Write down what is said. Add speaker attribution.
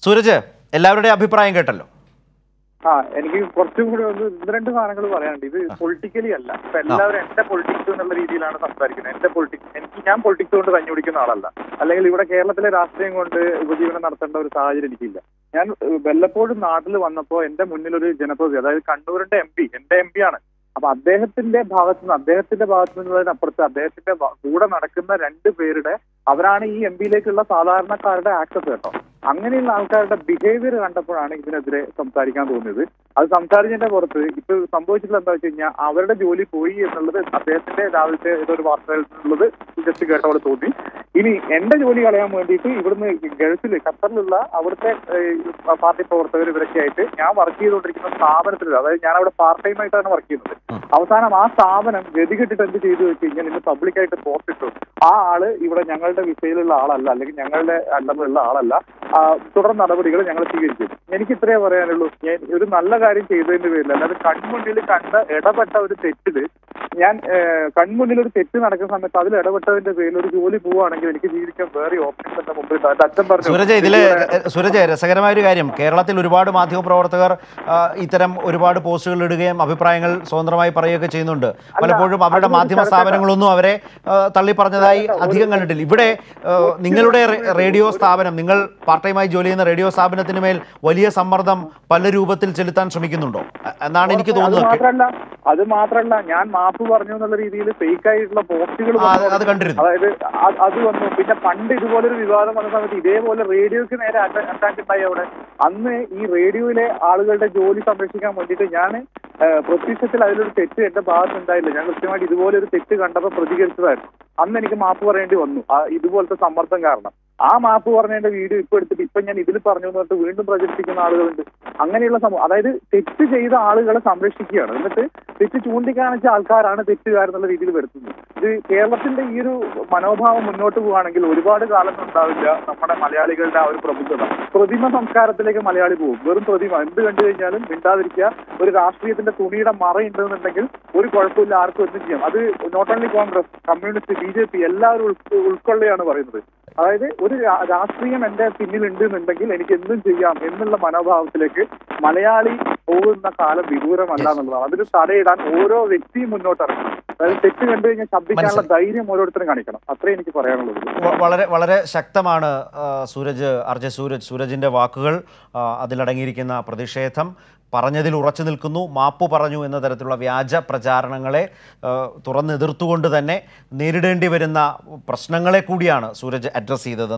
Speaker 1: സൂരജ് എല്ലാവരുടെയും അഭിപ്രായം കേട്ടല്ലോ
Speaker 2: ആ എനിക്ക് കുറച്ചും കൂടി ഒന്ന് ഒന്ന് രണ്ട് സാധനങ്ങൾ പറയാനുണ്ട് ഇത് പൊളിറ്റിക്കലി അല്ല ഇപ്പൊ എല്ലാവരും എന്റെ പൊളിറ്റിക്സ് എന്നുള്ള രീതിയിലാണ് സംസാരിക്കുന്നത് എന്റെ പൊളിറ്റിക്സ് എനിക്ക് ഞാൻ പൊളിറ്റിക്സ് കൊണ്ട് കഞ്ഞി കുടിക്കുന്ന ആളല്ല അല്ലെങ്കിൽ ഇവിടെ കേരളത്തിലെ രാഷ്ട്രീയം കൊണ്ട് ഉപജീവനം നടത്തേണ്ട ഒരു സാഹചര്യം എനിക്കില്ല ഞാൻ ഏഹ്, വല്ലപ്പോഴും നാട്ടിൽ വന്നപ്പോൾ എന്റെ മുന്നിൽ ഒരു ജനപ്രതി അതായത് കണ്ണൂരിന്റെ എം പി എന്റെ എം പി ആണ് അപ്പൊ അദ്ദേഹത്തിന്റെ ഭാഗത്ത് നിന്ന് അദ്ദേഹത്തിന്റെ ഭാഗത്ത് നിന്നുള്ളതിനപ്പുറത്ത് അദ്ദേഹത്തിന്റെ വ- കൂടെ നടക്കുന്ന രണ്ട് പേരുടെ അവരാണ് ഈ എം പിയിലേക്കുള്ള സാധാരണക്കാരുടെ ആക്സസ് കേട്ടോ അങ്ങനെയുള്ള ആൾക്കാരുടെ ബിഹേവിയർ കണ്ടപ്പോഴാണ് ഇതിനെതിരെ സംസാരിക്കാൻ തോന്നിയത് അത് സംസാരിച്ചതിന്റെ പുറത്ത് ഇപ്പൊ സംഭവിച്ചിട്ടുള്ള എന്താ വെച്ച് കഴിഞ്ഞാൽ അവരുടെ ജോലി പോയി എന്നുള്ളത് അദ്ദേഹത്തിന്റെ രാവിലത്തെ ഏതൊരു വാർത്തകളുള്ളത് ജസ്റ്റ് കേട്ടവിടെ തോന്നി ഇനി എന്റെ ജോലി കളയാൻ വേണ്ടിയിട്ട് ഇവിടുന്ന് ഗൾഫിൽ ഖത്തറിലുള്ള അവിടുത്തെ ഏഹ്, പാർട്ടി പ്രവർത്തകർ ഇവരൊക്കെ ആയിട്ട് ഞാൻ വർക്ക് ചെയ്തുകൊണ്ടിരിക്കുന്ന സ്ഥാപനത്തിൽ അതായത് ഞാൻ അവിടെ പാർട്ട് ടൈം ആയിട്ടാണ് വർക്ക് ചെയ്യുന്നത് അവസാനം ആ സ്ഥാപനം ഗതികെട്ടിട്ട് എന്ത് ചെയ്തു വെച്ച് കഴിഞ്ഞാൽ ഇന്ന് പബ്ലിക്കായിട്ട് പോസ്റ്റ് ഇട്ടു ആ ആള് ഇവിടെ ഞങ്ങളുടെ വിസയിലുള്ള ആളല്ല അല്ലെങ്കിൽ ഞങ്ങളുടെ അണ്ടറിലുള്ള ആളല്ല ആ, തുടർ നടപടികൾ ഞങ്ങൾ സ്വീകരിക്കും എനിക്ക് ഇത്രേ പറയാനുള്ളൂ ഞാൻ ഒരു നല്ല കാര്യം ചെയ്തതിന്റെ പേരിൽ അല്ലാതെ കൺമുന്നിൽ കണ്ട ഇടപെട്ട ഒരു തെറ്റില് ഞാൻ ഏഹ്, കൺമുന്നിൽ ഒരു തെറ്റ് നടക്കുന്ന സമയത്ത് അതിൽ ഇടപെട്ടതിന്റെ പേരിൽ ഒരു ജോലി പോവുകയാണെങ്കിൽ എനിക്ക് ജീവിക്കാൻ വേറെ ഓപ്ഷൻസ് എന്റെ മുമ്പിൽ ഉണ്ട്. അത് അച്ഛൻ പറഞ്ഞു
Speaker 1: സൂരജ് ഇതില്
Speaker 2: ഇവിടെ-
Speaker 1: സൂരജ് രസകരമായ ഒരു കാര്യം കേരളത്തിൽ ഒരുപാട് മാധ്യമപ്രവർത്തകർ ആ, ഇത്തരം ഒരുപാട് പോസ്റ്റുകൾ ഇടുകയും അഭിപ്രായങ്ങൾ സ്വതന്ത്രമായി പറയുകയൊക്കെ ചെയ്യുന്നുണ്ട് പലപ്പോഴും അവരുടെ
Speaker 2: അതൊരു
Speaker 1: മാധ്യമ
Speaker 2: സ്ഥലത്തല്ല.
Speaker 1: സ്ഥാപനങ്ങളൊന്നും അവരെ ആ, തള്ളി പറഞ്ഞതായി അധികം കണ്ടിട്ടില്ല ഇവിടെ ആ, നിങ്ങളുടെ റേ- റേഡിയോ സ്ഥാപനം നിങ്ങൾ പാർട്ട് ടൈമായി ജോലി ചെയ്യുന്ന റേഡിയോ സ്ഥാപനത്തിന് മേൽ വലിയ സമ്മർദ്ദം പല രൂപത്തിൽ ചെലുത്താൻ ശ്രമിക്കുന്നുണ്ടോ എ- എന്നാണ് എനിക്ക്
Speaker 2: അത്
Speaker 1: തോന്നുന്നത്
Speaker 2: മാത്രല്ല അത് മാത്രല്ല ഞാൻ മാപ്പ് പറഞ്ഞു എന്നുള്ള രീതിയിൽ ഫേക്ക് ആയിട്ടുള്ള പോസ്റ്റുകൾ
Speaker 1: ആ, അത് അത് കണ്ടിരുന്നു.
Speaker 2: അതായത് അ- അത് വന്നു പിന്നെ പണ്ട് ഇതുപോലൊരു വിവാദം വന്ന സമയത്ത് ഇതേപോലെ റേഡിയോക്ക് നേരെ അറ്റാക്ക് ഉണ്ടായി അവിടെ അന്ന് ഈ റേഡിയോയിലെ ആളുകളുടെ ജോലി സംരക്ഷിക്കാൻ വേണ്ടിയിട്ട് ഞാൻ പ്രത്യക്ഷത്തിൽ അതിലൊരു തെറ്റ് എന്റെ ഭാഗത്ത് ഉണ്ടായില്ല ഞാൻ കൃത്യമായിട്ട് ഇതുപോലെ ഒരു തെറ്റ് കണ്ടപ്പോൾ പ്രതികരിച്ചതായിരുന്നു അന്ന് എനിക്ക് മാപ്പ് പറയേണ്ടി വന്നു ആ ഇതുപോലത്തെ സമ്മർദ്ദം കാരണം ആ മാപ്പ് പറഞ്ഞതിന്റെ വീഡിയോ ഇപ്പൊ എടുത്തിട്ട് ഇപ്പൊ ഞാൻ ഇതിൽ പറഞ്ഞു എന്ന് പറഞ്ഞിട്ട് വീണ്ടും പ്രചരിപ്പിക്കുന്ന ആളുകളുണ്ട് അങ്ങനെയുള്ള സമൂഹം അതായത് തെറ്റ് ചെയ്ത ആളുകളെ സംരക്ഷിക്കുകയാണ് എന്നിട്ട് തെറ്റ് ചൂണ്ടിക്കാണിച്ച ആൾക്കാരാണ് തെറ്റുകാരെന്നുള്ള രീതിയിൽ വരുത്തുന്നത് ഇത് കേരളത്തിന്റെ ഈ ഒരു മനോഭാവം മുന്നോട്ട് പോവുകയാണെങ്കിൽ ഒരുപാട് കാലം ഉണ്ടാവില്ല നമ്മുടെ മലയാളികളുടെ ആ ഒരു പ്രബുദ്ധത പ്രതിമ സംസ്കാരത്തിലേക്ക് മലയാളി പോകും വെറും പ്രതിമ എന്ത് കണ്ടു കഴിഞ്ഞാലും മിണ്ടാതിരിക്കുക ഒരു രാഷ്ട്രീയത്തിന്റെ തുണിയുടെ മറയുണ്ടെന്നുണ്ടെങ്കിൽ ഒരു കുഴപ്പമില്ല ആർക്കും എന്തും ചെയ്യാം അത് not only Congress communist BJP എല്ലാവരും ഉൾക്കൊ- ഉൾക്കൊള്ളുകയാണ് പറയുന്നത് അതായത് ഒരു രാ- രാഷ്ട്രീയം എന്റെ പിന്നിലുണ്ട് എന്നുണ്ടെങ്കിൽ എനിക്ക് എന്തും ചെയ്യാം എന്നുള്ള മനോഭാവത്തിലേക്ക് മലയാളി പോകുന്ന കാലം വിദൂരമല്ല എന്നുള്ളതാണ് അതിന് തടയിടാൻ ഓരോ വ്യക്തിയും മുന്നോട്ടിറങ്ങണം അതായത് തെറ്റ് കണ്ടു കഴിഞ്ഞാൽ ശബ്ദിക്കാനുള്ള ധൈര്യം ഓരോരുത്തരും കാണിക്കണം അത്രേ എനിക്ക് പറയാനുള്ളത്
Speaker 1: വ- വളരെ വളരെ ശക്തമാണ് ആ, സൂരജ് അർജ സൂരജ് സൂരജിൻ്റെ വാക്കുകൾ ആ, അതിലടങ്ങിയിരിക്കുന്ന പ്രതിഷേധം പറഞ്ഞതിൽ ഉറച്ചു നിൽക്കുന്നു മാപ്പ് പറഞ്ഞു എന്ന തരത്തിലുള്ള വ്യാജ പ്രചാരണങ്ങളെ ആ, തുറന്നെതിർത്തുകൊണ്ട് തന്നെ നേരിടേണ്ടി വരുന്ന പ്രശ്നങ്ങളെ കൂടിയാണ് സൂരജ് അഡ്രസ്സ് ചെയ്തത്